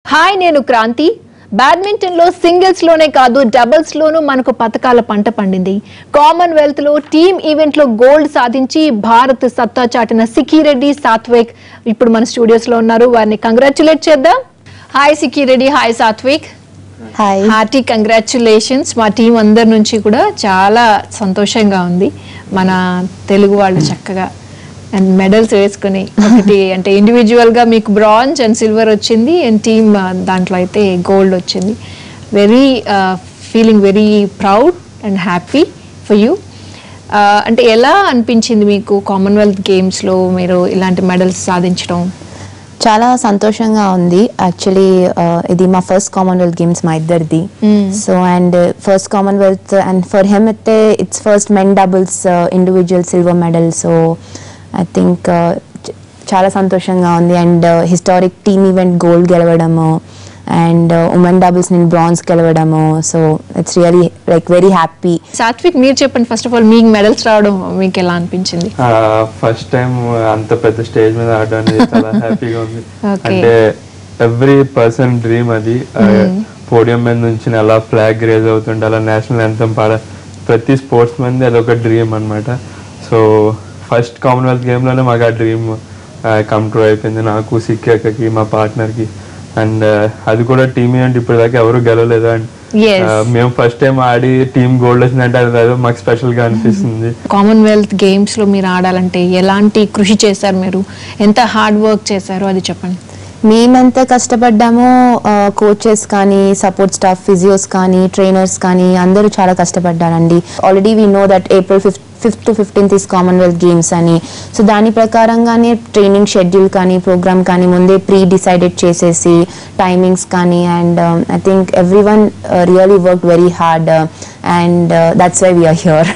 Hi నేను Kranti badminton లో singles లోనే కాదు డబుల్స్ లోనూ మనకు పథకాల పంట పండింది కామన్వెల్త్ లో టీమ్ ఈవెంట్ లో గోల్డ్ సాధించి భారత్ సత్తా చాటిన సిక్కిరెడ్డి సాత్విక్ ఇప్పుడు మన స్టూడియోస్ లో ఉన్నారు వారిని కంగ్రాచులేట్ చేద్దాం hi Sikki Reddy hi Satvik hi hearty congratulations మా టీం అందరి నుంచి కూడా చాలా సంతోషంగా ఉంది మన తెలుగు వాళ్ళు చక్కగా అండ్ మెడల్స్ వేసుకుని ఒకటి అంటే ఇండివిజువల్ గా మీకు బ్రాంజ్ అండ్ సిల్వర్ వచ్చింది అండ్ టీమ్ దాంట్లో అయితే గోల్డ్ వచ్చింది very feeling very proud and happy for you అంటే ఎలా అనిపించింది మీకు కామన్వెల్త్ గేమ్స్లో మీరు ఇలాంటి మెడల్స్ సాధించడం చాలా సంతోషంగా ఉంది యాక్చువల్లీ ఇది మా ఫస్ట్ కామన్వెల్త్ గేమ్స్ మా ఇద్దరిది so and first Commonwealth and for him అయితే it's first men doubles individual silver medal so I think చాలా సంతోషంగా ఉంది and historic team event gold గెలవడము అండ్ ఉమెన్ డబుల్స్ నేను బ్రాంజ్ గెలవడము so it's really like very happy Satwik మీరు చెప్పండి first of all మీకు మెడల్స్ రావడం మీకు ఎలా అనిపించింది ఫస్ట్ టైం అంత పెద్ద స్టేజ్ మీద ఆడడం అనేది చాలా హ్యాపీగా ఉంది Okay. అంటే ఎవ్రీ పర్సన్ డ్రీమ్ అది పోడియం మీద నుంచి అలా ఫ్లాగ్ రేజ్ అవుతుంటే అలా నేషనల్ anthem పాడ ప్రతి స్పోర్ట్స్ మంది అది ఒక డ్రీమ్ అన్నమాట సో ఫస్ట్ కామన్వెల్త్ గేమ్లోనే మాకు ఆ డ్రీమ్ కమ్ ట్రూ అయిపోయింది నాకు సిక్కకి మా పార్ట్నర్కి అండ్ అది కూడా టీమ్ ఈవెంట్ ఇప్పుడు దాకా ఎవరు గెలవలేదు అండ్ Yes. మేము ఫస్ట్ టైం ఆడి టీమ్ గోల్డ్ వచ్చిందంటే అది ఏదో మాకు స్పెషల్ గా అనిపిస్తుంది కామన్వెల్త్ గేమ్స్ లో మీరు ఆడాలంటే ఎలాంటి కృషి చేశారు మీరు ఎంత హార్డ్ వర్క్ చేశారు అది చెప్పండి మేమెంత కష్టపడ్డామో కోచెస్ కానీ సపోర్ట్ స్టాఫ్ ఫిజియోస్ కానీ ట్రైనర్స్ కానీ అందరూ చాలా కష్టపడ్డారండి already we know that April fifth fifth to fifteenth is Commonwealth Games అని సో దాని ప్రకారంగానే ట్రైనింగ్ షెడ్యూల్ కానీ ప్రోగ్రామ్ కానీ ముందే ప్రీ డిసైడెడ్ చేసేసి టైమింగ్స్ కానీ and I think every one really work very hard and that's why we're here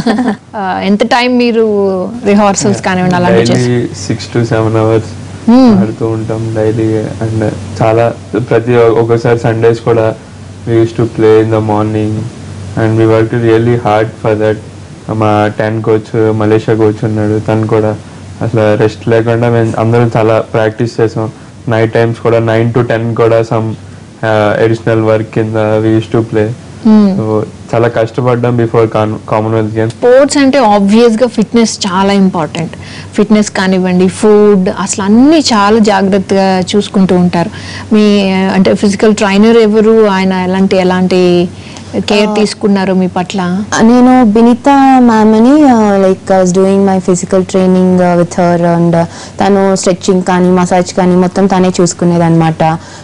ఆ, ఎంత టైం మీరు రిహార్సల్స్ కానివ్వండి అలాంటివి చేసి daily six to seven hours ఆడుతూ ఉంటాం డైలీ అండ్ చాలా ప్రతి ఒక్కోసారి సండేస్ కూడా we used to play in the morning and we work really hard for that మా టెన్ కోచ్ మలేషియా కోచ్ ఉన్నాడు తను కూడా అసలు రెస్ట్ లేకుండా మేము అందరం చాలా ప్రాక్టీస్ చేసాం నైట్ టైమ్స్ కూడా నైన్ టు టెన్ కూడా సమ్ అడిషనల్ వర్క్ కింద we used to play so చాలా కష్టపడ్డాం బిఫోర్ కామన్వెల్త్ గేమ్స్ స్పోర్ట్స్ అంటే ఆబ్వియస్ గా ఫిట్నెస్ చాలా ఇంపార్టెంట్ ఫిట్నెస్ కానివ్వండి ఫుడ్ అసలు అన్ని చాలా జాగ్రత్తగా చూసుకుంటూ ఉంటారు మీ అంటే ఫిజికల్ ట్రైనర్ ఎవరు ఆయన ఎలాంటి ఎలాంటి కేర్ తీసుకున్నారు మీ పట్ల నేను బినిత మ్యామ్ అని like was doing my physical training with her and తను స్ట్రెచ్చింగ్ కానీ మసాజ్ కానీ మొత్తం తనే చూసుకునేది అనమాట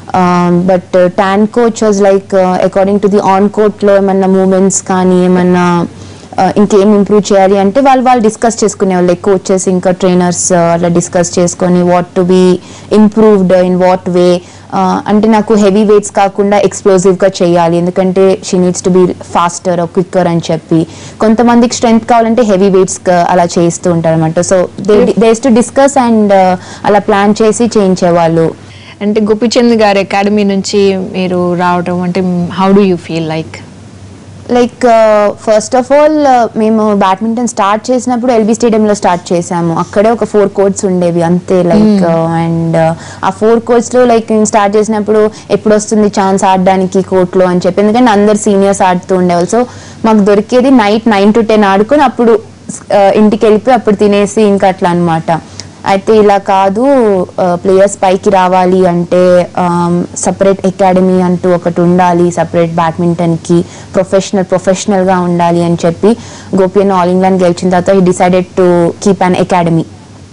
but Tan coach was like according to the on కోర్ట్లో ఏమన్నా మూమెంట్స్ కానీ ఏమన్నా uh, ఇంకేం ఇంప్రూవ్ చేయాలి అంటే వాళ్ళు వాళ్ళు డిస్కస్ చేసుకునేవాళ్ళు లైక్ కోచెస్ ఇంకా ట్రైనర్స్ అట్లా డిస్కస్ చేసుకొని what to be improved in what way అంటే నాకు హెవీ వెయిట్స్ కాకుండా ఎక్స్ప్లోజివ్గా చేయాలి ఎందుకంటే she needs to be faster quicker అని చెప్పి కొంతమందికి స్ట్రెంగ్త్ కావాలంటే హెవీ వెయిట్స్ అలా చేస్తూ ఉంటారు అనమాట so they does to discuss and అలా ప్లాన్ చేసి చేయించేవాళ్ళు అంటే గోపిచంద్ గారి అకాడమీ నుంచి మీరు రావడం అంటే how do you feel like like first of all మేము బ్యాడ్మింటన్ స్టార్ట్ చేసినప్పుడు ఎల్బీ స్టేడియంలో స్టార్ట్ చేసాము అక్కడే ఒక ఫోర్ కోర్ట్స్ ఉండేవి అంతే లైక్ అండ్ ఆ ఫోర్ కోర్ట్స్లో లైక్ మేము స్టార్ట్ చేసినప్పుడు ఎప్పుడు వస్తుంది ఛాన్స్ ఆడడానికి కోర్ట్లో అని చెప్పి ఎందుకంటే అందరు సీనియర్స్ ఆడుతూ ఉండేవాళ్ళు సో మాకు దొరికేది నైట్ నైన్ టు టెన్ ఆడుకొని అప్పుడు uh, ఇంటికి వెళ్ళిపోయి అప్పుడు తినేసి ఇంకా అట్లా అనమాట అయితే ఇలా కాదు ప్లేయర్స్ పైకి రావాలి అంటే సపరేట్ అకాడమీ అంటూ ఒకటి ఉండాలి సపరేట్ బ్యాడ్మింటన్కి ప్రొఫెషనల్ ప్రొఫెషనల్గా ఉండాలి అని చెప్పి గోపియన్ ఆల్ ఇంగ్లాండ్ గెలిచిన తర్వాత ఈ decided to keep an academy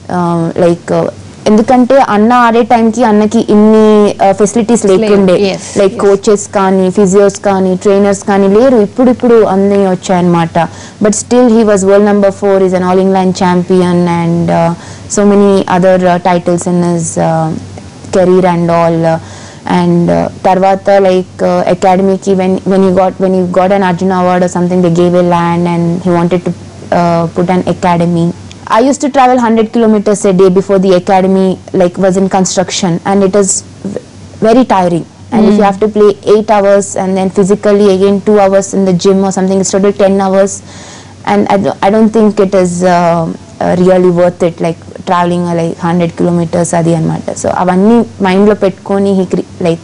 like ఎందుకంటే అన్న ఆడే టైంకి అన్నకి ఇన్ని ఫెసిలిటీస్ లేకుండే yes, లైక్ yes. కోచెస్ కానీ ఫిజియోస్ కానీ ట్రైనర్స్ కానీ లేరు ఇప్పుడు ఇప్పుడు అన్నీ వచ్చాయన్నమాట but still he was world number four is an All England champion and so many other titles in his career and all and తర్వాత లైక్ అకాడమీకి when when you got when you got an Arjuna award something they gave a land and he wanted to put an academy. I used to travel 100 kilometers a day before the academy like was in construction and it was v- very tiring. And if you have to play 8 hours and then physically again 2 hours in the gym or something, it's total 10 hours. And I, don't- I don't think it is uh, uh, really worth it like traveling uh, like 100 kilometers అది అనమాట so అవన్నీ మైండ్లో పెట్టుకొని he like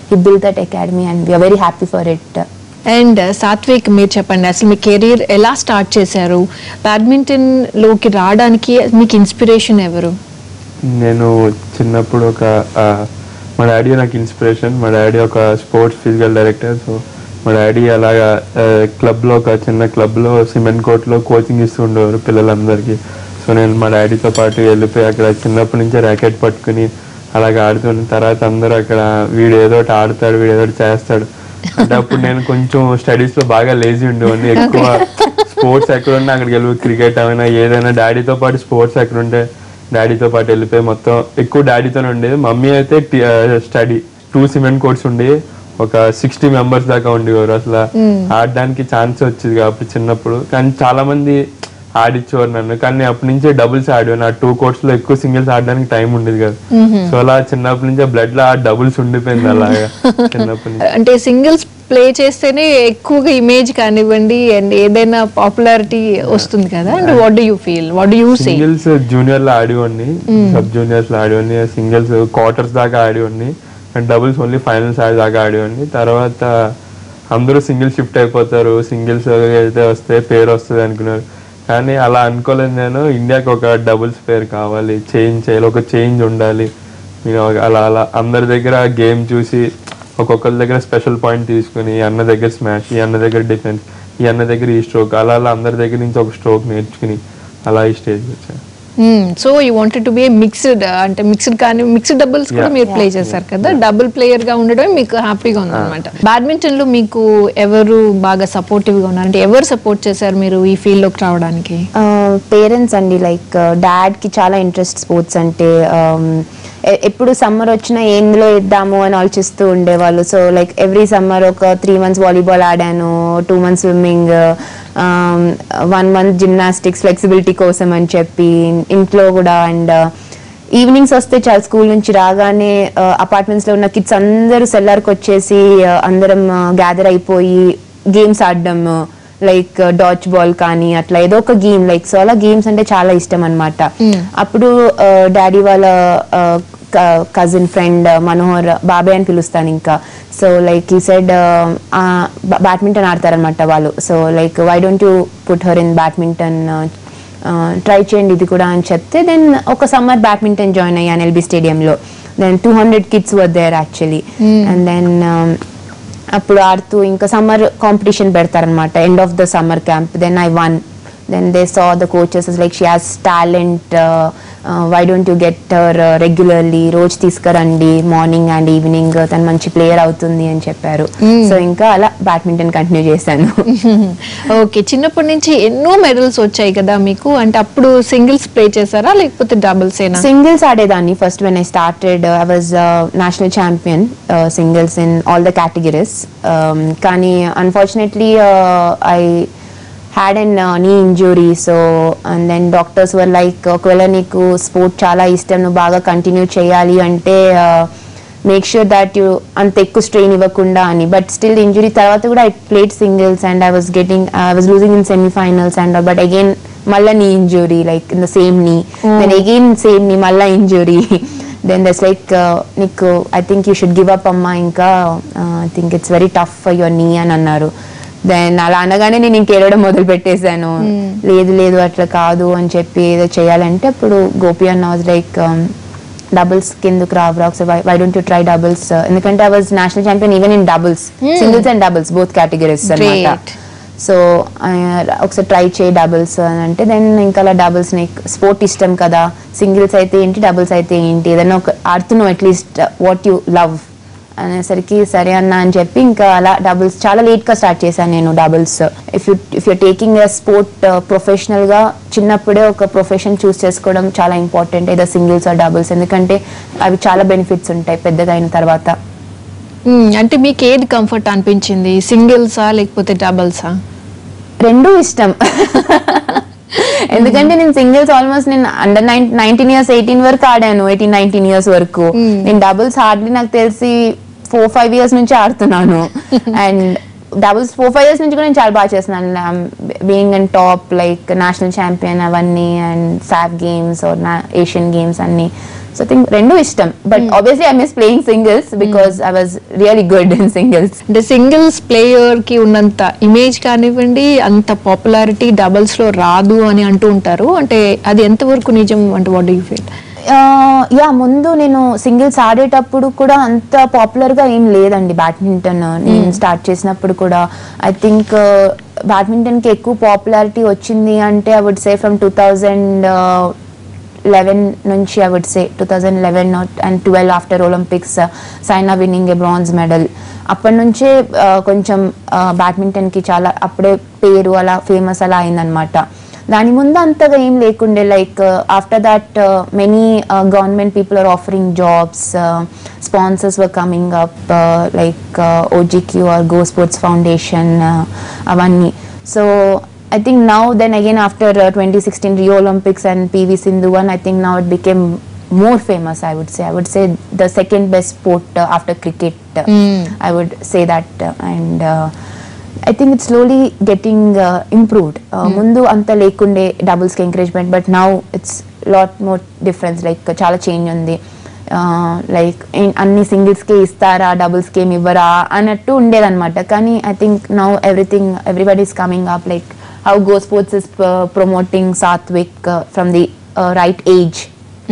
he bill that academy and we're very happy for it and Satwik మీరు చెప్పండి అసలు మీ career ఎలా స్టార్ట్ చేశారు బ్యాడ్మింటన్ లోకి రావడానికి మీకు ఇన్స్పిరేషన్ ఎవరు నేను చిన్నప్పుడు ఒక ఆ, మా డాడీ నాకు ఇన్స్పిరేషన్ మా డాడీ ఒక స్పోర్ట్స్ ఫిజికల్ డైరెక్టర్ సో మా డాడీ అలాగా క్లబ్లో ఒక చిన్న క్లబ్లో సిమెంట్ కోర్ట్లో కోచింగ్ ఇస్తూ ఉండేవారు పిల్లలందరికీ సో నేను మా డాడీతో పాటు వెళ్ళిపోయి అక్కడ చిన్నప్పటి నుంచే ర్యాకెట్ పట్టుకుని అలాగ ఆడుతున్న తర్వాత అందరూ అక్కడ వీడు ఏదో ఒకటి ఆడతాడు వీడు ఏదో ఒకటి చేస్తాడు అంటే అప్పుడు నేను కొంచెం స్టడీస్ లో బాగా లేజీ ఉండేవాడిని ఎక్కువ స్పోర్ట్స్ ఎక్కడ ఉన్నా అక్కడికి వెళ్ళి క్రికెట్ అయినా ఏదైనా డాడీతో పాటు స్పోర్ట్స్ ఎక్కడ ఉంటే డాడీతో పాటు వెళ్ళిపోయి మొత్తం ఎక్కువ డాడీతోనే ఉండేది మమ్మీ అయితే స్టడీ టూ సిమెంట్ కోర్ట్స్ ఉండి ఒక సిక్స్టీ మెంబర్స్ దాకా ఉండేవారు అసలు ఆడడానికి ఛాన్స్ వచ్చేది కాబట్టి చిన్నప్పుడు కానీ చాలా మంది ఆడిచ్చేవారు నన్ను కానీ నేను అప్పటి నుంచే డబుల్స్ ఆడేవాను ఆ టూ కోర్ట్స్ లో ఎక్కువ సింగిల్స్ ఆడడానికి టైం ఉండేది కదా సో అలా చిన్నప్పటి నుంచే బ్లడ్ లో ఆ డబుల్స్ ఉండిపోయింది అలాగా చిన్నప్పటి నుంచి అంటే సింగిల్స్ ప్లే చేస్తేనే ఎక్కువగా ఇమేజ్ కానివ్వండి అండ్ ఏదైనా పాపులారిటీ వస్తుంది కదా and what do you feel what do you say singles junior లో ఆడివ్వండి సబ్ జూనియర్స్ లో ఆడివ్వండి సింగిల్స్ క్వార్టర్స్ దాకా ఆడివ్వండి అండ్ డబుల్స్ ఓన్లీ ఫైనల్స్ ఆడి దాకా ఆడివ్వండి తర్వాత అందరూ సింగిల్ షిఫ్ట్ అయిపోతారు సింగిల్స్ అయితే వస్తే పేరు వస్తుంది అనుకున్నారు కానీ అలా అనుకోలేదు నేను ఇండియాకి ఒక డబుల్స్ పేరు కావాలి చేంజ్ చేయాలి ఒక చేంజ్ ఉండాలి నేను అలా అలా అందరి దగ్గర గేమ్ చూసి ఒక్కొక్కరి దగ్గర స్పెషల్ పాయింట్ తీసుకుని ఈ అన్న దగ్గర స్మాష్ ఈ అన్న దగ్గర డిఫెన్స్ ఈ అన్న దగ్గర ఈ స్ట్రోక్ అలా అలా అందరి దగ్గర నుంచి ఒక స్ట్రోక్ నేర్చుకుని అలా ఈ స్టేజ్ వచ్చాను so you wanted to be mixed అంటే మిక్స్డ్ కానీ మిక్స్డ్ డబుల్స్ కూడా Yeah. మీరు ప్లే చేశారు కదా డబుల్ ప్లేయర్ గా ఉండడమే మీకు హ్యాపీగా ఉంది అనమాట బ్యాడ్మింటన్ లో మీకు ఎవరు బాగా సపోర్టివ్ గా ఉన్నారు అంటే ఎవరు సపోర్ట్ చేశారు మీరు ఈ ఫీల్డ్ లోకి రావడానికి పేరెంట్స్ అండి లైక్ డాడ్కి చాలా ఇంట్రెస్ట్ స్పోర్ట్స్ అంటే um, ఎ- ఎప్పుడు సమ్మర్ వచ్చినా ఏందులో ఇద్దాము అని ఆలోచిస్తూ ఉండేవాళ్ళు సో లైక్ ఎవ్రీ సమ్మర్ ఒక త్రీ మంత్స్ వాలీబాల్ ఆడాను two months swimming one month gymnastics flexibility కోసం అని చెప్పి ఇంట్లో కూడా అండ్ ఈవినింగ్స్ వస్తే చాలా స్కూల్ నుంచి రాగానే అపార్ట్మెంట్స్ లో ఉన్న కిడ్స్ అందరూ సెల్లార్కి వచ్చేసి uh, అందరం గ్యాదర్ అయిపోయి గేమ్స్ ఆడడం లైక్ డాచ్ బాల్ కానీ అట్లా ఏదో ఒక గేమ్ లైక్ సో అలా గేమ్స్ అంటే చాలా ఇష్టం అనమాట అప్పుడు డాడీ వాళ్ళ కజిన్ ఫ్రెండ్ మనోహర్ బాబాయ్ అని పిలుస్తాను ఇంకా సో లైక్ ఈ సైడ్ బ్యాడ్మింటన్ ఆడతారనమాట వాళ్ళు so like why don't you put her in badminton try చేయండి ఇది కూడా అని చెప్తే దెన్ ఒక సమ్మర్ బ్యాడ్మింటన్ జాయిన్ అయ్యాను ఎల్బీ స్టేడియంలో then two hundred kids were there actually and then అప్పుడు ఆడుతూ ఇంకా సమ్మర్ కాంపిటీషన్ పెడతారనమాట end of the summer camp then I won then they saw the coaches like she has talent why don't you get regularly రోజు తీసుకురండి morning and evening తను మంచి player అవుతుంది అని చెప్పారు సో ఇంకా అలా బ్యాడ్మింటన్ కంటిన్యూ చేశాను ఓకే చిన్నప్పటి నుంచి ఎన్నో మెడల్స్ వచ్చాయి కదా మీకు అంటే అప్పుడు సింగిల్స్ ప్లే చేశారా లేకపోతే డబుల్స్ ఏనా సింగిల్స్ ఆడేదాన్ని first when I started I was national champion singles in all the categories కానీ unfortunately I had and knee injury so and then doctors were like ఒకవేళ నీకు స్పోర్ట్ చాలా ఇష్టం నువ్వు బాగా కంటిన్యూ చేయాలి అంటే మేక్ ష్యూర్ దాట్ యూ అంత ఎక్కువ స్ట్రెయిన్ ఇవ్వకుండా అని బట్ స్టిల్ ఇంజురీ తర్వాత కూడా I played singles and I was getting I was losing in semifinals and but again మళ్ళా knee injury like in the same knee then again same knee మళ్ళా injury then that's like నీకు I think you should give up అమ్మా ఇంకా I think it's very tough for your knee అని అన్నారు then అలా అనగానే నేను ఇంకేడడం మొదలు పెట్టేశాను లేదు లేదు అట్లా కాదు అని చెప్పి ఏదో చేయాలంటే అప్పుడు గోపి అన్న వాజ్ లైక్ డబుల్స్ కిందకు రావు ఒకసారి why don't you try doubles ఎందుకంటే I was national champion even in doubles singles and doubles both categories అనమాట Great. సో ఒకసారి ట్రై చేయి డబుల్స్ అని అంటే దెన్ ఇంకా అలా డబుల్స్ నీకు స్పోర్ట్ ఇష్టం కదా సింగిల్స్ అయితే ఏంటి డబుల్స్ అయితే ఏంటి ఏదైనా ఒక ఆడుతున్నావు అట్లీస్ట్ వాట్ యు లవ్ అనేసరికి సరే అన్న అని చెప్పి ఇంకా అలా డబుల్స్ చాలా లేట్ గా స్టార్ట్ చేశాను నేను doubles if you if you taking a sport professional గా చిన్నప్పుడే ఒక ప్రొఫెషన్ చూస్ చేసుకోవడం చాలా ఇంపార్టెంట్ ఏదో సింగిల్స్ ఆర్ డబుల్స్ ఎందుకంటే అవి చాలా బెనిఫిట్స్ ఉంటాయి పెద్దగా అయిన తర్వాత మ్మ్. అంటే మీకు ఏది కంఫర్ట్ అనిపించింది సింగిల్సా లేకపోతే డబుల్సా రెండూ ఇష్టం ఎందుకంటే నేను సింగిల్స్ ఆల్మోస్ట్ నేను అండర్ నైన్టీన్ ఇయర్స్ ఎయిటీన్ వరకు ఆడాను ఎయిటీన్ నైన్టీన్ ఇయర్స్ వరకు నేను డబుల్స్ హార్డ్లీ నాకు తెలిసి ఫోర్ ఫైవ్ ఇయర్స్ నుంచి ఆడుతున్నాను and doubles four five years నుంచి కూడా నేను చాలా బాగా చేస్తున్నాను being and top like national champion అవన్నీ and SAF games or Asian games అన్ని సో థింక్ రెండు ఇష్టం but obviously I miss playing singles because I was really good in singles అంటే సింగిల్స్ ప్లేయర్ కి ఉన్నంత ఇమేజ్ కానివ్వండి అంత పాపులారిటీ డబుల్స్ లో రాదు అని అంటూ ఉంటారు అంటే అది ఎంతవరకు నిజం అంటే వాట్ యూ ఫీల్ యా ముందు నేను సింగిల్స్ ఆడేటప్పుడు కూడా అంత పాపులర్ గా ఏం లేదండి బ్యాడ్మింటన్ నేను స్టార్ట్ చేసినప్పుడు కూడా ఐ థింక్ బ్యాడ్మింటన్ కి ఎక్కువ పాపులారిటీ వచ్చింది అంటే I would say from two thousand eleven నుంచి I would say two thousand eleven and twelve after Olympics Saina winning a bronze medal అప్పటి నుంచే uh, కొంచెం బ్యాడ్మింటన్ కి చాలా అప్పుడే పేరు అలా ఫేమస్ అలా అయిందనమాట దాని ముందు అంతగా ఏం లేకుండే like after that many government people are offering jobs sponsors were coming up like OGQ or Go Sports Foundation అవన్నీ so I think now then again after uh, 2016 Rio Olympics and PV Sindhu one, I think now it became more famous. I would say. I would say the second best sport uh, after cricket. uh, I would say that, uh, and uh, I think it's slowly getting uh, improved. Uh, ముందు అంత లేకుండే doubles కి encouragement but now it's lot more difference like చాలా change ఉంది like అన్ని సింగిల్స్కే ఇస్తారా డబుల్స్కి ఏమి ఇవ్వరా అన్నట్టు ఉండేదన్నమాట కానీ I think now everything everybody is coming up like how Go Sports is promoting Satwik from the right age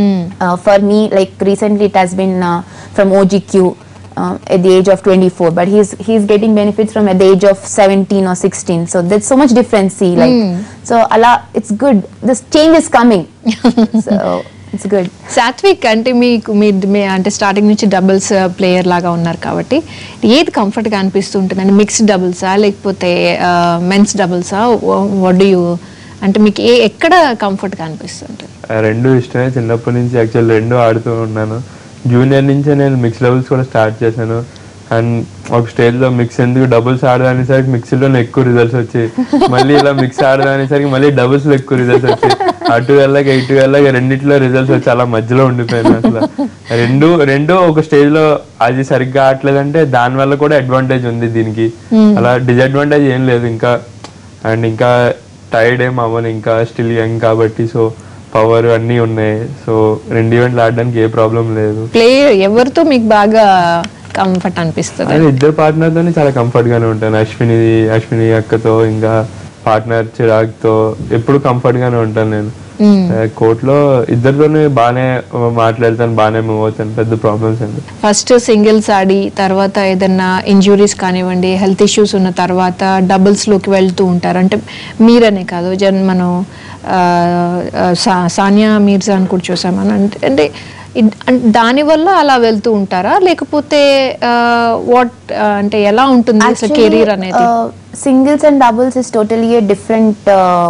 for me like recently it has been from OGQ uh, at the age of 24 but he's he's getting benefits from at the age of 17 or 16 so there's so much difference see like so allah it's good this change is coming so it's good Satwik అంటే మీకు మీ మీ అంటే starting నుంచి doubles player లాగా ఉన్నారు కాబట్టి ఏది comfort గా అనిపిస్తుంటుంది అంటే మిక్స్డ్ డబుల్సా లేకపోతే మెన్స్ డబుల్సా వడ్ యూ అంటే మీకు ఏ ఎక్కడ కంఫర్ట్ గా అనిపిస్తుంటుంది ఆ రెండు ఇష్టమే చిన్నప్పటి నుంచి యాక్చువల్ రెండు ఆడుతూ ఉన్నాను జూనియర్ నుంచే నేను మిక్స్ డబుల్స్ కూడా స్టార్ట్ చేశాను అండ్ ఒక స్టేజ్ లో మిక్స్ ఎందుకు డబుల్స్ ఆడదానేసరికి మిక్స్ లోనే ఎక్కువ రిజల్ట్స్ వచ్చాయి మళ్ళీ ఇలా మిక్స్ ఆడదానేసరికి మళ్ళీ డబుల్స్ లో ఎక్కువ రిజల్ట్స్ వచ్చాయి అటు వెళ్ళక ఇటు వెళ్ళక రెండిట్లో రిజల్ట్స్ వచ్చి అలా మధ్యలో ఉండిపోయింది అసలు రెండు రెండు ఒక స్టేజ్ లో అది సరిగ్గా ఆడలేదంటే దాని వల్ల కూడా అడ్వాంటేజ్ ఉంది దీనికి అలా డిసడ్వాంటేజ్ ఏం లేదు ఇంకా అండ్ ఇంకా టైర్డ్ ఏం అవ్వను ఇంకా స్టిల్ యంగ్ కాబట్టి సో పవర్ అన్నీ ఉన్నాయి సో రెండు ఈవెంట్లు ఆడడానికి ఏ ప్రాబ్లం లేదు ప్లేయర్ ఎవరితో మీకు బాగా కంఫర్ట్ అనిపిస్తుంది అదే ఇద్దరు partner తోనే చాలా కంఫర్ట్ గానే ఉంటాను అశ్విని అశ్విని అక్కతో ఇంకా పార్ట్నర్ చిరాగ్ తో ఎప్పుడు కంఫర్ట్ గానే ఉంటాను నేను కోర్ట్ లో ఇద్దరితోనే బాగానే మాట్లాడతాను బాగానే మూవ్ అవుతాను పెద్ద ప్రాబ్లమ్స్ అండి ఫస్ట్ సింగిల్స్ ఆడి తర్వాత ఏదన్నా ఇంజురీస్ కానివ్వండి హెల్త్ ఇష్యూస్ ఉన్న తర్వాత డబుల్స్ లోకి వెళ్తూ ఉంటారు అంటే మీరనే కాదు జన్ మనం ఆ, ఆ, సా- సానియా మీర్జా అని కూడా చూసామని అంటే అంటే ఇద్- అన్- దానివల్ల అలా వెళ్తూ ఉంటారా లేకపోతే వాట్ అంటే ఎలా ఉంటుంది అసలు కెరీర్ అనేది singles and doubles is totally a different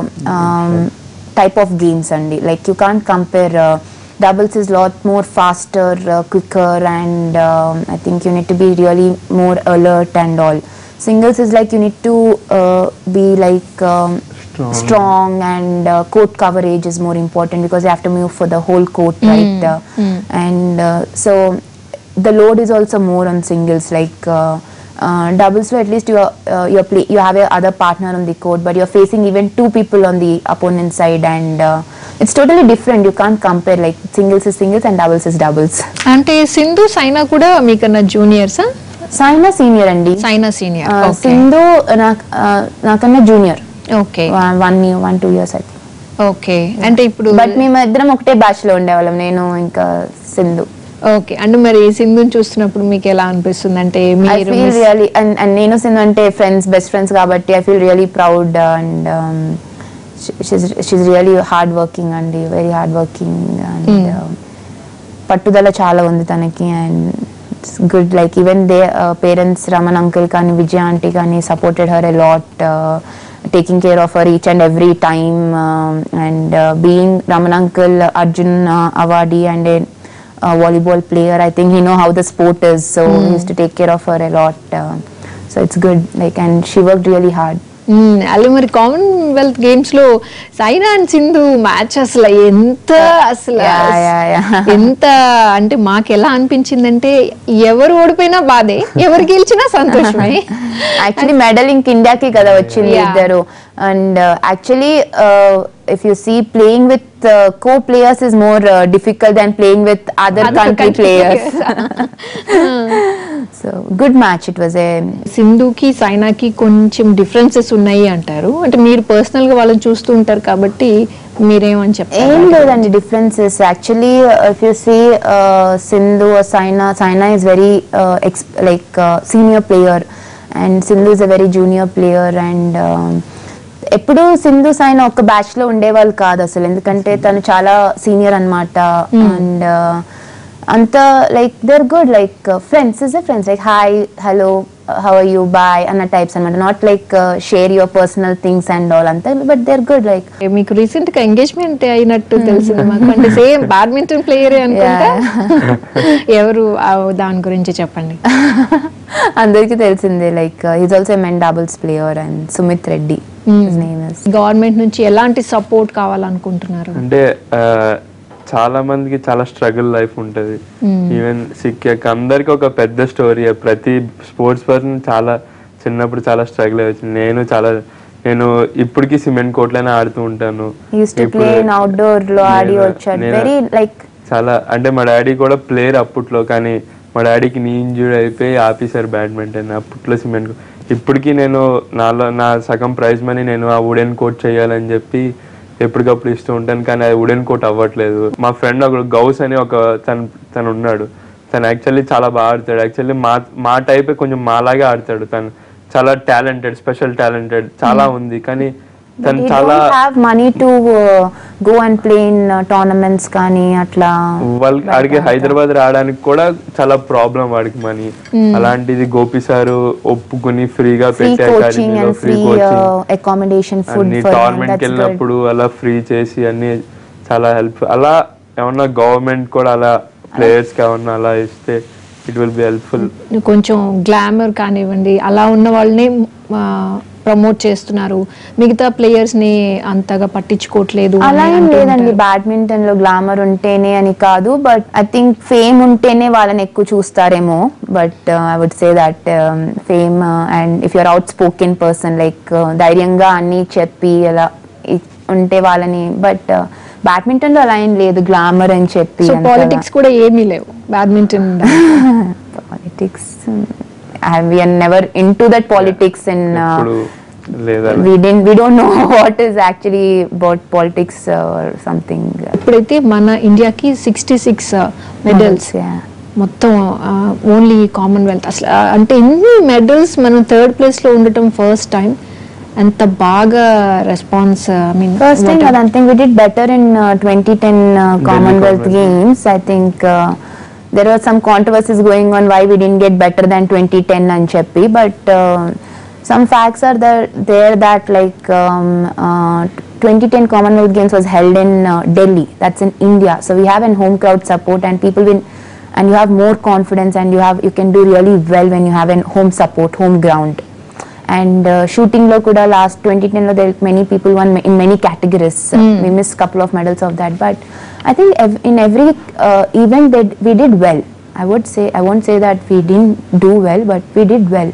type of games అండి like you can't compare doubles is lot more faster quicker and I think you need to be really more alert and all singles is like you need to be like Strong. strong and uh, court coverage is more important because you have to move for the whole court right uh, and uh, so the load is also more on singles like uh, uh, doubles where at least you are uh, you're play, you have a other partner on the court but you're facing even two people on the opponent side and uh, it's totally different you can't compare like singles is singles and doubles is doubles అంటే సింధు సైనా కూడా మీకన్నా జూనియర్సా Saina senior అండి Saina senior Uh, Sindhu నాకు నాకన్నా junior okay one year one two years అయితే okay అంటే ఇప్పుడు but మేము ఇద్దరం ఒకటే బ్యాచ్ లో ఉండేవాళ్ళం నేను ఇంకా సింధు ఓకే అంటే మరి సింధుని చూస్తున్నప్పుడు మీకు ఎలా అనిపిస్తుంది అంటే ఐ మీరు feel miss- really and and నేను సింధు అంటే ఫ్రెండ్స్ బెస్ట్ ఫ్రెండ్స్ కాబట్టి I feel really proud and she's really hard working అండి వెరీ హార్డ్ వర్కింగ్ అండ్ పట్టుదల చాలా ఉంది తనకి and it's good like even they parents Raman uncle కానీ విజయ ఆంటీ కానీ supported her a lot taking care of her each and every time and being Raman uncle Arjuna awardee and uh, volleyball player. I think he know how the sport is, so he used to take care of her a lot. Uh, so it's good. Like, and she worked really hard. Hmm. అలా మరి Commonwealth games లో Saina and Sindhu match అసలు ఎంత అసలు Yeah, yeah, yeah. ఎంత అంటే మాకు ఎలా అనిపించిందంటే ఎవరు ఓడిపోయినా బాధే ఎవరు గెలిచినా సంతోషమే యాక్చువల్లీ మెడల్ ఇంక ఇండియాకి కదా వచ్చింది Yeah. ఇద్దరు and actually if you see playing with uh, co-players is more uh, difficult than playing with other, Other country, country players. so good match. It was a సింధుకి సైనాకి కొంచెం డిఫరెన్సెస్ ఉన్నాయి అంటారు అంటే మీరు పర్సనల్ గా వాళ్ళని చూస్తూ ఉంటారు కాబట్టి మీరేమని చెప్తారు ఏం లేదండి differences actually if you see Sindhu Saina Saina is very like senior player and Sindhu is a very junior player and ఎప్పుడు సింధు సైనా ఒక బ్యాచ్ లో ఉండేవాళ్ళు కాదు అసలు ఎందుకంటే తను చాలా సీనియర్ అన్నమాట అండ్ అంత like there good like friends is a friends like hi hello how are you bye అన్న టైప్స్ అనమాట not like share your personal things and all అంతా బట్ దేర్ గుడ్ లైక్ మీకు రీసెంట్ గా engagement అయినట్టు తెలిసింది మాకు అంటే సేమ్ బ్యాడ్మింటన్ ప్లేయరే అనుకుంటా ఎవరు ఆ దాని గురించి చెప్పండి అందరికీ తెలిసిందే like is also men doubles player and Sumeeth Reddy name is government నుంచి ఎలాంటి సపోర్ట్ కావాలనుకుంటున్నారు అంటే ఆ, చాలా మందికి చాలా స్ట్రగుల్ లైఫ్ ఉంటది ఈవెన్ సిక్కాక అందరికి ఒక పెద్ద స్టోరీ ప్రతి స్పోర్ట్స్ పర్సన్ చాలా చిన్నప్పుడు చాలా స్ట్రగుల్ అయ్యి నేను చాలా నేను ఇప్పటికీ సిమెంట్ కోట్లోనే ఆడుతూ ఉంటాను యూస్ టు ఇప్పుడు ప్లే ఇన్ అవుట్డోర్ లో ఆడి నేను- వచ్చాడు నేను వెరీ లైక్ చాలా అంటే మా డాడీ కూడా ప్లేయర్ అప్పట్లో కానీ మా డాడీకి నీ ఇంజూరీ అయిపోయి ఆపేశారు బ్యాడ్మింటన్ అప్పట్లో సిమెంట్ ఇప్పటికీ నేను నాలో నా సగం ప్రైజ్ మనీ నేను ఆ వుడెన్ కోట్ చేయాలని చెప్పి ఎప్పటికప్పుడు ఇస్తూ ఉంటాను కానీ అది వుడెన్ కోట్ అవ్వట్లేదు మా ఫ్రెండ్ ఒకడు గౌస్ అని ఒక తను తను ఉన్నాడు తను యాక్చువల్లీ చాలా బాగా ఆడతాడు యాక్చువల్లీ మా మా టైపే కొంచెం మాలాగే ఆడతాడు తను చాలా టాలెంటెడ్ స్పెషల్ టాలెంటెడ్ చాలా ఉంది కానీ తను చాలా have money to go and play in tournaments కానీ అట్లా వాళ్ళకి ఆడికి హైదరాబాద్ రావడానికి కూడా చాలా ప్రాబ్లం వాడికి మనీ అలాంటిది గోపి సారు ఒప్పుకుని ఫ్రీగా ఫ్రీ పెట్టే కోచింగ్ అకాడమీలో and free free coaching accommodation food అన్ని ఫర్ టోర్నమెంట్ కి వెళ్ళినప్పుడు అలా ఫ్రీ చేసి అన్ని చాలా హెల్ప్ అలా ఏమన్నా గవర్నమెంట్ కూడా అలా ప్లేయర్స్ కి ఏమన్నా అలా ఇస్తే ఇట్ విల్ బి హెల్ప్ఫుల్ కొంచెం గ్లామర్ కానివ్వండి అలా ఉన్న వాళ్ళని ప్రమోట్ చేస్తున్నారు మిగతా ప్లేయర్స్ ని అంతగా పట్టించుకోవట్లేదు అని అలా ఏం అంటూ లేదండి ఉంటారు. బ్యాడ్మింటన్ లో గ్లామర్ ఉంటేనే అని కాదు బట్ ఐ థింక్ ఫేమ్ ఉంటేనే వాళ్ళని ఎక్కువ చూస్తారేమో but I would say that fame and if you're outspoken person like ధైర్యంగా అన్ని చెప్పి అలా ఇ- ఉంటే వాళ్ళని బట్ బ్యాడ్మింటన్ లో అలా ఏం లేదు గ్లామర్ అని చెప్పి సో పాలిటిక్స్ కూడా ఏమీ లేవు badminton politics never into that politics in ఇప్పుడు లేదా we didn't we don't know what is actually about politics uh, or something uh, ఇప్పుడైతే మన ఇండియాకి సిక్స్టీ సిక్స్ మెడల్స్ yeah మొత్తం ఓన్లీ కామన్వెల్త్ అసలు ఆ, అంటే ఎన్ని మెడల్స్ మనం థర్డ్ ప్లేస్ లో ఉండటం ఫస్ట్ టైం అంత బాగా response I mean first thing I don't think we did better in uh, 2010 uh, Commonwealth Commonwealth. Games I think uh, there were some controversies going on why we didn't get better than 2010 and Cheppi but uh, some facts are there, there that like um, uh, 2010 Commonwealth Games was held in uh, Delhi that's in India so we have a home crowd support and people will and you have more confidence and you have you can do really well when you have a home support home ground and shooting లో కూడా last twenty ten లో there many people won in many categories we miss couple of medals of that but I think in every event that we did well I would say I won't say that we did do well but we did well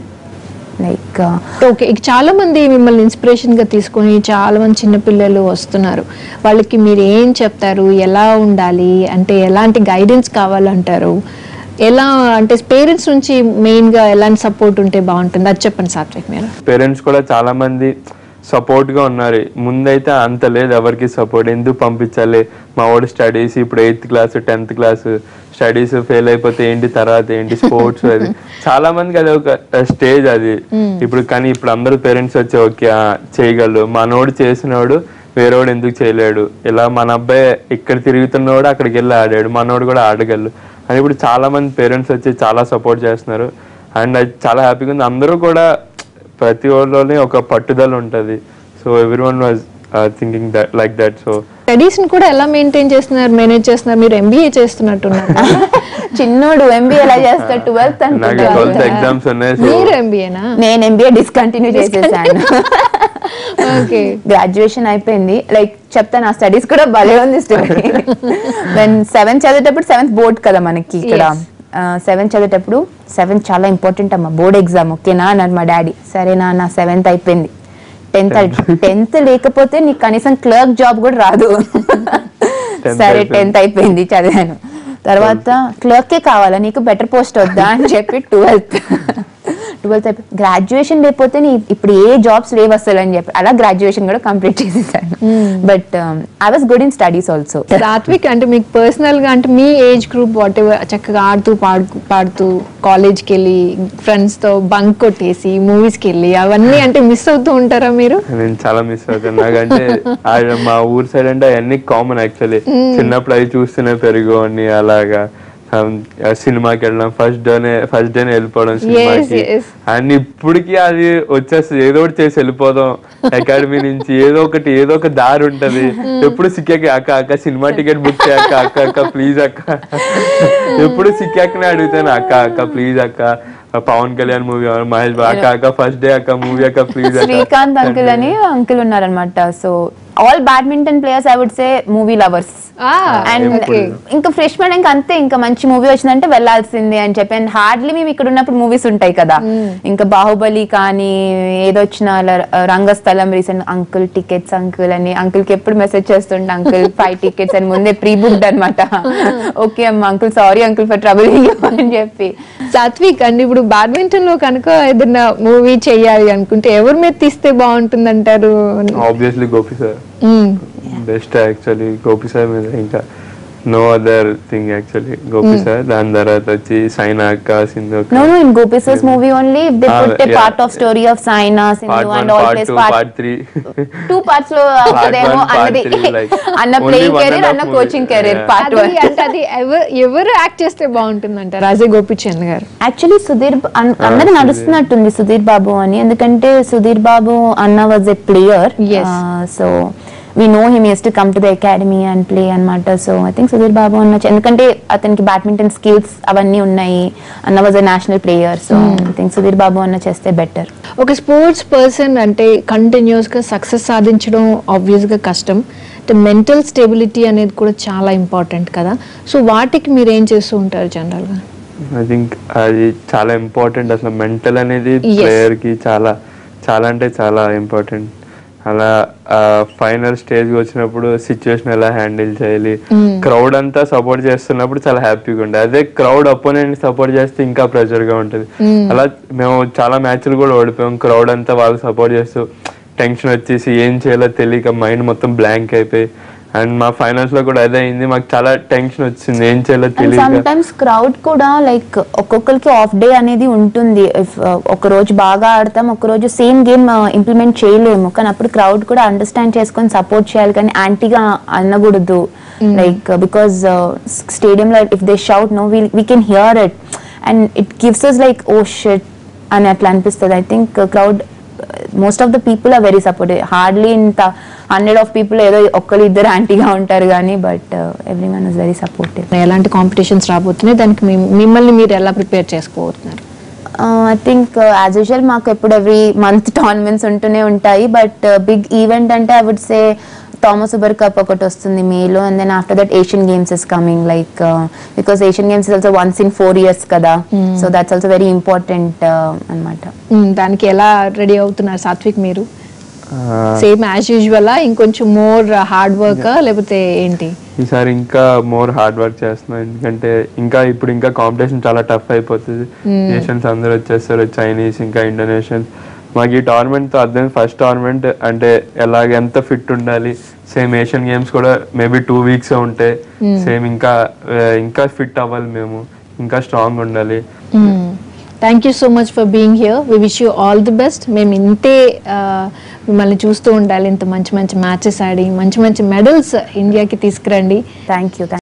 like okay ఇక చాలా మంది మిమ్మల్ని inspiration గా తీసుకొని చాలా మంది చిన్నపిల్లలు వస్తున్నారు వాళ్ళకి మీరు ఏం చెప్తారు ఎలా ఉండాలి అంటే ఎలాంటి గైడెన్స్ కావాలంటారు ఎలా అంటే పేరెంట్స్ నుంచి మెయిన్ గా ఎలాంటి సపోర్ట్ ఉంటే బాగుంటుంది అది చెప్పండి సాత్విక్ మీరు పేరెంట్స్ కూడా చాలా మంది సపోర్ట్ గా ఉన్నారు ముందైతే అంత లేదు ఎవరికి సపోర్ట్ ఎందుకు పంపించాలి మా వాడు స్టడీస్ ఇప్పుడు eighth class tenth class studies fail అయిపోతే ఏంటి తర్వాత ఏంటి స్పోర్ట్స్ అది చాలా మందికి అది ఒక స్టేజ్ అది ఇప్పుడు కానీ ఇప్పుడు అందరూ పేరెంట్స్ వచ్చి ఓకే ఆ, చేయగలరు మనోడు చేసినోడు వేరేవాడు ఎందుకు చేయలేడు ఇలా మన అబ్బాయి ఇక్కడ తిరుగుతున్నవాడు అక్కడికి వెళ్ళి ఆడాడు మనోడు కూడా ఆడగలరు అని ఇప్పుడు చాలా మంది పేరెంట్స్ వచ్చి చాలా సపోర్ట్ చేస్తున్నారు అండ్ అది చాలా హ్యాపీగా ఉంది అందరూ కూడా ప్రతి వాళ్ళలోనే ఒక పట్టుదల ఉంటది so everyone was thinking that like that so studies ని కూడా ఎలా మెయింటైన్ చేస్తున్నారు మేనేజ్ చేస్తున్నారు మీరు ఎంబీఏ చేస్తున్నట్టున్నారు చిన్నోడు ఎంబీఏ ఎలా చేస్తాడు ట్వెల్త్ నాకు ట్వెల్త్ అనుకుంటా ఎగ్జామ్స్ ఉన్నాయి సో మీరు ఎంబీఏనా నేను ఎంబీఏ డిస్కంటిన్యూ చేసేసాను ఓకే గ్రాడ్యుయేషన్ అయిపోయింది లైక్ చెప్తాను ఆ స్టడీస్ కూడా భలే ఉంది స్టోరీ వెన్ సెవెంత్ చదివేటప్పుడు సెవెంత్ బోర్డ్ కదా మనకి ఇక్కడ Yes. సెవెంత్ చదివేటప్పుడు సెవెంత్ చాలా ఇంపార్టెంట్ అమ్మ బోర్డ్ ఎగ్జామ్ ఓకేనా అన్నారు మా డాడీ సరే నాన్న సెవెంత్ అయిపోయింది టెన్త్ టెన్త్ లేకపోతే నీకు కనీసం క్లర్క్ జాబ్ కూడా రాదు Tenth సరే అయిపోయింది. టెన్త్ అయిపోయింది చదివాను తర్వాత క్లర్కే కావాలా నీకు బెటర్ పోస్ట్ వద్దా అని చెప్పి ట్వెల్త్ ట్వెల్త్ అయిపోయి గ్రాడ్యుయేషన్ లేకపోతే నీ ఇప్పుడు ఏ జాబ్స్ లేవు అసలు అని చెప్పి అలా గ్రాడ్యుయేషన్ కూడా కంప్లీట్ చేసేసాను but I was good in studies also Satwik అంటే మీకు పర్సనల్ గా అంటే మీ ఏజ్ గ్రూప్ వాట్ ఎవర్ చక్కగా ఆడుతూ పాడు పాడుతూ కాలేజ్కి వెళ్ళి ఫ్రెండ్స్ తో బంక్ కొట్టేసి మూవీస్ కి వెళ్ళి అవన్నీ అంటే మిస్ అవుతూ ఉంటారా మీరు నేను చాలా మిస్ అవుతాను నాకంటే ఆ మా ఊరు సైడ్ అంటే అవన్నీ కామన్ యాక్చువల్లీ చిన్నప్పుడు అవి చూస్తూనే పెరుగు అని అలాగా um, ఆ సినిమాకి వెళ్ళడం ఫస్ట్ డేనే ఫస్ట్ డేనే వెళ్ళిపోవడం సినిమాకి yes. అండ్ ఇప్పటికీ అది వచ్చేస్తుంది ఏదో ఒకటి చేసి వెళ్ళిపోదాం అకాడమీ నుంచి ఏదో ఒకటి ఏదో ఒక దారి ఉంటది ఎప్పుడు సిక్కాక అక్క అక్క సినిమా టికెట్ బుక్ చేయక్క అక్క అక్క ప్లీజ్ అక్క ఎప్పుడు సిక్కాకనే అడుగుతాను అక్క అక్క ప్లీజ్ అక్క పవన్ కళ్యాణ్ మూవీ మహేష్ బాబు అక్క అక్క ఫస్ట్ డే అక్క మూవీ అక్క ప్లీజ్ అక్క శ్రీకాంత్ అంకుల్ అని అంకుల్ ఉన్నారనమాట so all badminton players I would say movie lovers and okay ఇంకా ఫ్రెష్మెన్ ఇంకా అంతే ఇంకా మంచి మూవీ వచ్చిందంటే వెళ్ళాల్సిందే అని చెప్పి అండ్ హార్డ్లీ మేము ఇక్కడ ఉన్నప్పుడు మూవీస్ ఉంటాయి కదా ఇంకా బాహుబలి కానీ ఏదొచ్చిన Rangasthalam recent uncle tickets uncle అని అంకుల్ కి ఎప్పుడు మెసేజ్ చేస్తుండే అంకుల్ ఫైవ్ టికెట్స్ అని ముందే ప్రీ బుక్డ్ అనమాట ఓకే అమ్మా uncle sorry uncle for trouble అని చెప్పి సాత్విక్ అండి ఇప్పుడు బ్యాడ్మింటన్ లో కనుక ఏదైనా మూవీ చెయ్యాలి అనుకుంటే ఎవరి మీద తీస్తే బాగుంటుంది అంటారు obviously Gopi sir best actually Gopi sir మీద ఇంకా no other thing actually Gopi sir దాని తర్వాత వచ్చి సైనా అక్క Sindhu No, no, in Gopi's movie only they Ah, put a yeah. part of story of Saina, Sindhu part one and all part plays two part. Part three Two parts లో అవుతుందేమో one, part అన్నది three, like, అన్న only playing one career and a అన్న half coaching movie. Career Yeah. Part one అది అంటే అది ఎవరు ఎవరు యాక్ట్ చేస్తే బాగుంటుంది అంటారు అజయ్ గోపిచంద్ గారు యాక్చువల్లీ సుధీర్ బ- అన్- అందరూ సుధీర్. నడుస్తున్నట్టుంది సుధీర్ బాబు అని ఎందుకంటే సుధీర్ బాబు అన్న was a player Yes. So we know him used to come to the academy and play అనమాట so I think Sudheer Babu అన్న చ- ఎందుకంటే అతనికి బ్యాడ్మింటన్ స్కిల్స్ అవన్నీ ఉన్నాయి అన్న was a national player so I think Sudheer Babu అన్న చేస్తే బెటర్ ఒక స్పోర్ట్స్ పర్సన్ అంటే కంటిన్యూస్ గా సక్సెస్ సాధించడం ఆబ్వియస్ గా కష్టం అంటే మెంటల్ స్టెబిలిటీ అనేది కూడా చాలా ఇంపార్టెంట్ కదా సో వాటికి మీరు ఏం చేస్తూ ఉంటారు జనరల్ గా ఐ థింక్ అది చాలా ఇంపార్టెంట్ అసలు మెంటల్ అనేది Yes. ప్లేయర్ కి చాలా చాలా అంటే చాలా ఇంపార్టెంట్ అలా ఫైనల్ స్టేజ్ వచ్చినప్పుడు సిచ్యువేషన్ ఎలా హ్యాండిల్ చేయాలి క్రౌడ్ అంతా సపోర్ట్ చేస్తున్నప్పుడు చాలా హ్యాపీగా ఉండే అదే క్రౌడ్ అపోనెంట్ సపోర్ట్ చేస్తే ఇంకా ప్రెషర్ గా ఉంటది అలా మేము చాలా మ్యాచ్లు కూడా ఓడిపోయాం క్రౌడ్ అంతా వాళ్ళు సపోర్ట్ చేస్తూ టెన్షన్ వచ్చేసి ఏం చేయాలో తెలియక మైండ్ మొత్తం బ్లాంక్ అయిపోయి అండ్ మా ఫైనల్స్ లో కూడా అదే అయింది మాకు చాలా టెన్షన్ వచ్చింది ఏం చేయాలో అండ్ తెలియక సమ్ టైమ్స్ క్రౌడ్ కూడా లైక్ ఒక్కొక్కరికి ఆఫ్ డే అనేది ఉంటుంది ఇఫ్ ఒక రోజు బాగా ఆడతాం ఒక రోజు సేమ్ గేమ్ ఇంప్లిమెంట్ చేయలేము కానీ అప్పుడు క్రౌడ్ కూడా అండర్స్టాండ్ చేసుకొని సపోర్ట్ చేయాలి కానీ యాంటీగా అనకూడదు లైక్ బికాస్ స్టేడియంలో if they shout no we can hear it and it gives us like oh shit అని అట్లా అనిపిస్తుంది I think crowd most of the people are very supportive hardly ఇంత హండ్రెడ్ ఆఫ్ పీపుల్ ఏదో ఒక్కరు ఇద్దరు యాంటీగా ఉంటారు కానీ but everyone is very supportive ఎలాంటి కాంపిటీషన్స్ రాబోతున్నాయి దానికి మీ- మిమ్మల్ని మీరు ఎలా ప్రిపేర్ చేసుకోబోతున్నారు ఐ థింక్ యాజ్ యూజువల్ మాకు ఎప్పుడు ఎవ్రీ మంత్ టోర్నమెంట్స్ ఉంటూనే ఉంటాయి బట్ బిగ్ ఈవెంట్ అంటే I would say Thomas Uber cup ఒకటి వస్తుంది మేలో and then after that Asian games is coming like because Asian games is also once in four years కదా so that's also very important అనమాట hmm, దానికి ఎలా ready అవుతున్నారు సాత్విక్ మీరు ఆ, సేమ్ యాజ్ యూజువల్ ఇంకొంచెం మోర్ హార్డ్ వర్క్ లేకపోతే ఏంటి ఈసారి ఇంకా మోర్ హార్డ్ వర్క్ చేస్తున్నాం ఎందుకంటే ఇంకా ఇప్పుడు ఇంకా కాంపిటీషన్ చాలా టఫ్ అయిపోతుంది నేషన్స్ అందరూ వచ్చేస్తారు చైనీస్ ఇంకా ఇండోనేషియన్స్ మాకు ఈ టోర్నమెంట్ తో అర్థం ఫస్ట్ టోర్నమెంట్ అంటే ఎలాగ ఎంత ఫిట్ ఉండాలి సేమ్ ఏషియన్ గేమ్స్ కూడా మేబీ టూ వీక్స్ ఉంటాయి సేమ్ ఇంకా ఆ, ఇంకా ఫిట్ అవ్వాలి మేము ఇంకా స్ట్రాంగ్ ఉండాలి thank you so much for being here we wish you all the best మేము ఇంతే ఆ, మిమ్మల్ని చూస్తూ ఉండాలి ఇంత మంచి మంచి మ్యాచెస్ ఆడి మంచి మంచి మెడల్స్ ఇండియాకి తీసుకురండి థ్యాంక్ యూ